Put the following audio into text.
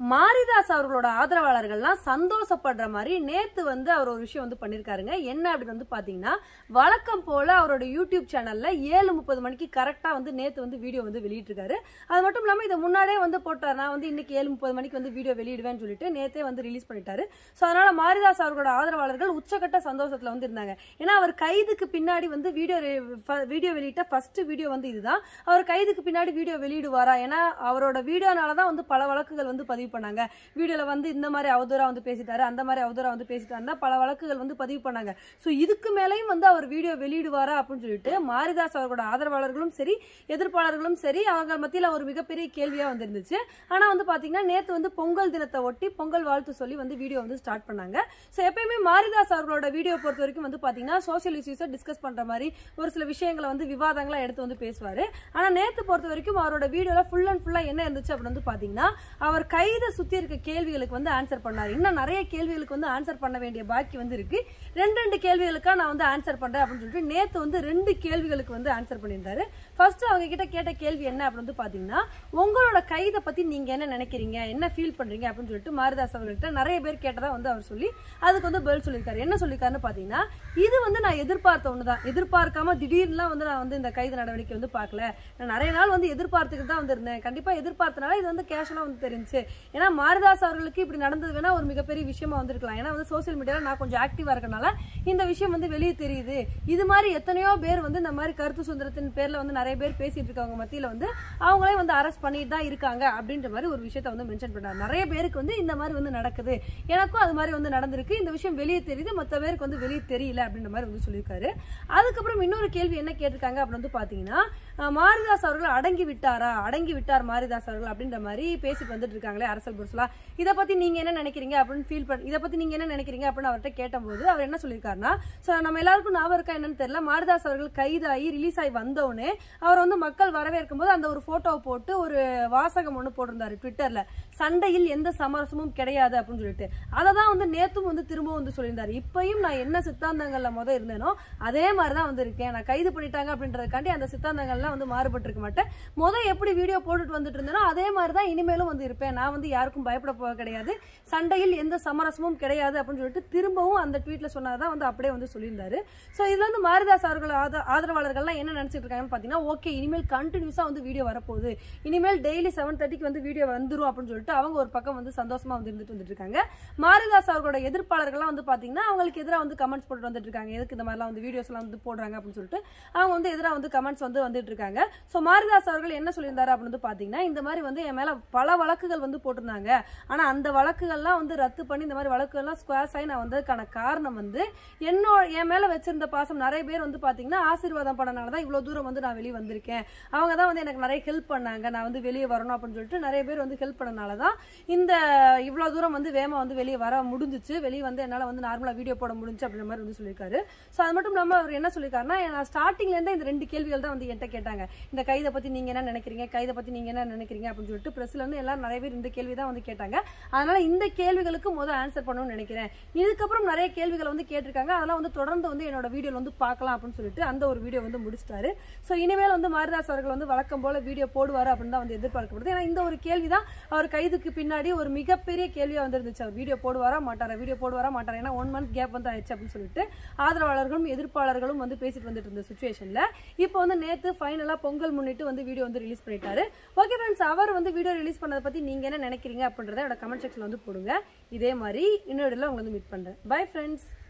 மாரிதாஸ் அவர்களோட ஆதரவாளர்கள்லாம் சந்தோஷப்படுற மாதிரி நேத்து வந்து அவர் ஒரு விஷயம் வந்து பண்ணிருக்காருங்க என்ன அப்படின்னு வந்து பாத்தீங்கன்னா வழக்கம் போல அவரோட யூடியூப் சேனல்ல ஏழு முப்பது மணிக்கு கரெக்டா வந்து நேத்து வந்து வீடியோ வந்து வெளியிட்டிருக்காரு அது மட்டும் இல்லாம இதை முன்னாடியே வந்து போட்டார் நான் வந்து இன்னைக்கு ஏழு முப்பது மணிக்கு வந்து வீடியோ வெளியிடுவேன்னு சொல்லிட்டு நேத்தே வந்து ரிலீஸ் பண்ணிட்டாரு ஸோ அதனால மாரிதாஸ் அவர்களோட ஆதரவாளர்கள் உச்சக்கட்ட சந்தோஷத்துல வந்து இருந்தாங்க ஏன்னா அவர் கைதுக்கு பின்னாடி வந்து வீடியோ வீடியோ வெளியிட்ட ஃபர்ஸ்ட் வீடியோ வந்து இதுதான் அவர் கைதுக்கு பின்னாடி வீடியோ வெளியிடுவாரா ஏன்னா அவரோட வீடியோனால தான் வந்து பல வழக்குகள் வந்து பதிவு பண்ணாங்க வீடியோல வந்து இந்த மாதிரி அவதூறா வந்து பேசிட்டாரு அந்த மாதிரி அவதூறா வந்து பேசிட்டாருன்னா பல வழக்குகள் வந்து பதிவு பண்ணாங்க ஸோ இதுக்கு மேலேயும் வந்து அவர் வீடியோ வெளியிடுவாரா அப்படின்னு சொல்லிட்டு மாரிதாஸ் அவர்களோட ஆதரவாளர்களும் சரி எதிர்ப்பாளர்களும் சரி அவங்க மத்தியில் ஒரு மிகப்பெரிய கேள்வியா வந்துருந்துச்சு ஆனா வந்து பாத்தீங்கன்னா நேத்து வந்து பொங்கல் தினத்தை ஒட்டி பொங்கல் வாழ்த்து சொல்லி வந்து வீடியோ வந்து ஸ்டார்ட் பண்ணாங்க ஸோ எப்பயுமே மாரிதாஸ் அவர்களோட வீடியோ பொறுத்த வரைக்கும் வந்து பாத்தீங்கன்னா சோஷியல் இஷ்யூஸை டிஸ்கஸ் பண்ற மாதிரி ஒரு சில விஷயங்களை வந்து விவாதங்களா எடுத்து வந்து பேசுவாரு ஆனா நேத்து பொறுத்த வரைக்கும் அவரோட வீடியோல ஃபுல் அண்ட் ஃபுல்லா என்ன இருந்துச்சு அப்படின்னு வந்து பாத்தீங்கன்னா அவர் கைதை சுத்தி இருக்க கேள்விகளுக்கு வந்து ஆன்சர் பண்ணாரு இன்னும் நிறைய கேள்விகளுக்கு வந்து ஆன்சர் பண்ண வேண்டிய பாக்கி வந்து இருக்கு ரெண்டு ரெண்டு கேள்விகளுக்கா நான் வந்து ஆன்சர் பண்றேன் அப்படின்னு சொல்லிட்டு நேத்து வந்து ரெண்டு கேள்விகளுக்கு வந்து ஆன்சர் பண்ணியிருந்தாரு ஃபர்ஸ்ட் அவங்க கிட்ட கேட்ட கேள்வி என்ன அப்படின்னு வந்து பாத்தீங்கன்னா உங்களோட கைதை பத்தி நீங்க என்ன நினைக்கிறீங்க என்ன ஃபீல் பண்றீங்க அப்படின்னு சொல்லிட்டு மாரிதாஸ் அவர்கள்ட்ட நிறைய பேர் கேட்டதா வந்து அவர் சொல்லி அதுக்கு வந்து பதில் சொல்லியிருக்காரு என்ன சொல்லியிருக்காருன்னு பாத்தீங்கன்னா இது வந்து நான் எதிர்பார்த்த ஒண்ணுதான் எதிர்பார்க்காம திடீர்னுலாம் வந்து நான் வந்து இந்த கைது நடவடிக்கை வந்து பார்க்கல நான் நிறைய நாள் வந்து எதிர்பார்த்துக்கிட்டு தான் வந்து இருந்தேன் கண்டிப்பா எதிர்பார்த்தனால இது வந்து கேஷுவலா வந்து தெரிஞ்சு ஏன்னா மாரிதாஸ் அவர்களுக்கு இப்படி நடந்தது வேணா ஒரு மிகப்பெரிய விஷயமா வந்திருக்கலாம் ஏன்னா வந்து சோசியல் மீடியால நான் கொஞ்சம் ஆக்டிவா இருக்கனால இந்த விஷயம் வந்து வெளியே தெரியுது இது மாதிரி எத்தனையோ பேர் வந்து இந்த மாதிரி கருத்து சுதந்திரத்தின் பேர்ல வந்து நிறைய பேர் பேசிட்டு இருக்கவங்க மத்தியில வந்து அவங்களே வந்து அரெஸ்ட் பண்ணிட்டு தான் இருக்காங்க அப்படின்ற மாதிரி ஒரு விஷயத்த வந்து மென்ஷன் பண்ணாரு நிறைய பேருக்கு வந்து இந்த மாதிரி வந்து நடக்குது எனக்கும் அது மாதிரி வந்து நடந்திருக்கு இந்த விஷயம் வெளியே தெரியுது மற்ற பேருக்கு வந்து வெளியே தெரியல அப்படின்ற மாதிரி வந்து சொல்லியிருக்காரு அதுக்கப்புறம் இன்னொரு கேள்வி என்ன கேட்டிருக்காங்க அப்படின்னு வந்து பாத்தீங்கன்னா அஹ், மாரிதாஸ் அவர்கள் அடங்கி விட்டாரா அடங்கி விட்டார் மாரிதாஸ் அவர்கள் அப்படின்ற மாதிரி பேசிட்டு வந்துட்டு இருக்காங்களே அரசல் புருஷலா இதை பத்தி நீங்க என்ன நினைக்கிறீங்க அப்படின்னு ஃபீல் பண்ண இதை பத்தி நீங்க என்ன நினைக்கிறீங்க அப்படின்னு அவர்கிட்ட கேட்டபோது அவர் என்ன சொல்லியிருக்காருன்னா ஸோ நம்ம எல்லாருக்கும் ஞாபகம் இருக்கா என்னன்னு தெரியல மாரிதாஸ் அவர்கள் கைதாகி ரிலீஸ் ஆகி வந்தோடனே அவர் வந்து மக்கள் வரவேற்கும் போது அந்த ஒரு போட்டோவை போட்டு ஒரு வாசகம் ஒன்று போட்டிருந்தாரு ட்விட்டர்ல சண்டையில் எந்த சமரசமும் கிடையாது அப்படின்னு சொல்லிட்டு அதை தான் வந்து நேத்தும் வந்து திரும்பவும் வந்து சொல்லியிருந்தாரு இப்பயும் நான் என்ன சித்தாந்தங்கள்ல முத இருந்தேனோ அதே மாதிரி தான் வந்து இருக்கேன் நான் கைது பண்ணிட்டாங்க அப்படின்றதுக்காண்டி அந்த சித்தாந்தங்கள்லாம் வந்து மாறுபட்டு இருக்க மாட்டேன் முத எப்படி வீடியோ போட்டுட்டு வந்துட்டு இருந்தேனோ அதே மாதிரி தான் இனிமேலும் வந்து இருப்பேன் நான் வந்து யாருக்கும் பயப்பட போக கிடையாது சண்டையில் எந்த சமரசமும் கிடையாது அப்படின்னு சொல்லிட்டு திரும்பவும் அந்த ட்வீட்ல சொன்னதான் வந்து அப்படியே வந்து சொல்லியிருந்தாரு ஸோ இதுல வந்து மாரிதாஸ் அவர்கள் ஆத- ஆதரவாளர்கள்லாம் என்ன நினைச்சிட்டு இருக்காங்கன்னு பாத்தீங்கன்னா ஓகே இனிமேல் கண்டினியூஸா வந்து வீடியோ வரப்போகுது இனிமேல் டெய்லி செவன் தேர்ட்டிக்கு வந்து வீடியோ வந்துரும் அப்படின்னு சொல்லிட்டு அவங்க ஒரு பக்கம் வந்து சந்தோஷமா வந்து இருந்துட்டு வந்துட்டு இருக்காங்க மாரிதாஸ் அவர்களோட எதிர்ப்பாளர்கள்லாம் வந்து பாத்தீங்கன்னா அவங்களுக்கு எதிராக வந்து கமெண்ட்ஸ் போட்டு வந்துட்டு இருக்காங்க எதுக்கு இந்த மாதிரிலாம் வந்து வீடியோஸ் எல்லாம் வந்து போடுறாங்க அப்படின்னு சொல்லிட்டு அவங்க வந்து எதிராக வந்து கமெண்ட்ஸ் வந்து வந்துட்டு இருக்காங்க ஸோ மாரிதாஸ் அவர்கள் என்ன சொல்லியிருந்தாரு அப்படின்னு வந்து பாத்தீங்கன்னா இந்த மாதிரி வந்து என் மேல பல வழக்குகள் வந்து போட்டிருந்தாங்க ஆனா அந்த வழக்குகள்லாம் வந்து ரத்து பண்ணி இந்த மாதிரி வழக்குகள்லாம் ஸ்குவாஸ் ஆகி நான் வந்ததுக்கான காரணம் வந்து என்னோட என் மேல வச்சிருந்த பாசம் நிறைய பேர் வந்து பாத்தீங்கன்னா ஆசீர்வாதம் பண்ணனால தான் இவ்வளவு தூரம் வந்து நான் வெளியே வந்திருக்கேன் அவங்க தான் வந்து எனக்கு நிறைய ஹெல்ப் பண்ணாங்க நான் வந்து வெளியே வரணும் அப்படின்னு சொல்லிட்டு நிறைய பேர் வந்து ஹெல்ப் பண்ணனால தான் இந்த இவ்வளவு தூரம் வந்து வேமா வந்து வெளியே வர முடிஞ்சுச்சு வெளியே வந்து என்னால வந்து நார்மலா வீடியோ போட முடிஞ்சு அப்படின்ற மாதிரி வந்து சொல்லியிருக்காரு ஸோ அது மட்டும் இல்லாம அவர் என்ன சொல்லியிருக்காருன்னா நான் ஸ்டார்டிங்ல இருந்தே இந்த ரெண்டு கேள்விகள் தான் வந்து என்கிட்ட கேட்டாங்க இந்த கைதை பத்தி நீங்க என்ன நினைக்கிறீங்க கைதை பத்தி நீங்க என்ன நினைக்கிறீங்க அப்படின்னு சொல்லிட்டு பிரஸ்ல இருந்து எல்லாரும் நிறைய பேர் இந்த கேள்வி தான் வந்து கேட்டாங்க அதனால இந்த கேள்விகளுக்கு முதல் ஆன்சர் பண்ணணும்னு நினைக்கிறேன் இதுக்கப்புறம் நிறைய கேள்விகளை வந்து கேட்டிருக்காங்க அதெல்லாம் வந்து தொடர்ந்து வந்து என்னோட வீடியோல வந்து பார்க்கலாம் அப்படின்னு சொல்லிட்டு அந்த ஒரு வீடியோ வந்து முடிச்சிட்டாரு ஸோ இனிமேல் வந்து மாரிதாஸ் அவர்கள் வந்து வழக்கம் போல வீடியோ போடுவார் அப்படின்னு தான் வந்து எதிர்பார்க்கப்படுது ஏன்னா இந்த ஒரு கேள்வி தான் அவர் கைதுக்கு பின்னாடி ஒரு மிகப்பெரிய கேள்வியா வந்து இருந்துச்சு அவர் வீடியோ போடுவாரா மாட்டாரா வீடியோ போடுவாரா மாட்டாரா ஏன்னா ஒன் மந்த் கேப் வந்து ஆயிடுச்சு அப்படின்னு சொல்லிட்டு ஆதரவாளர்களும் எதிர்ப்பாளர்களும் வந்து பேசிட்டு வந்துட்டு இருந்த சுச்சுவேஷன்ல இப்போ வந்து நேத்து ஃபைனலா பொங்கல் முன்னிட்டு வந்து வீடியோ வந்து ரிலீஸ் பண்ணிட்டாரு ஓகே ஃப்ரெண்ட்ஸ் அவர் வந்து வீடியோ ரிலீஸ் பண்ணதை பத்தி நீங்க என்ன நினைக்கிறீங்க அப்படின்றத என்னோட கமெண்ட் செக்ஷன்ல வந்து போடுங்க இதே மாதிரி இன்னொரு உங்களை வந்து மீட் பண்றேன் பை ஃப்ரெண்ட்ஸ்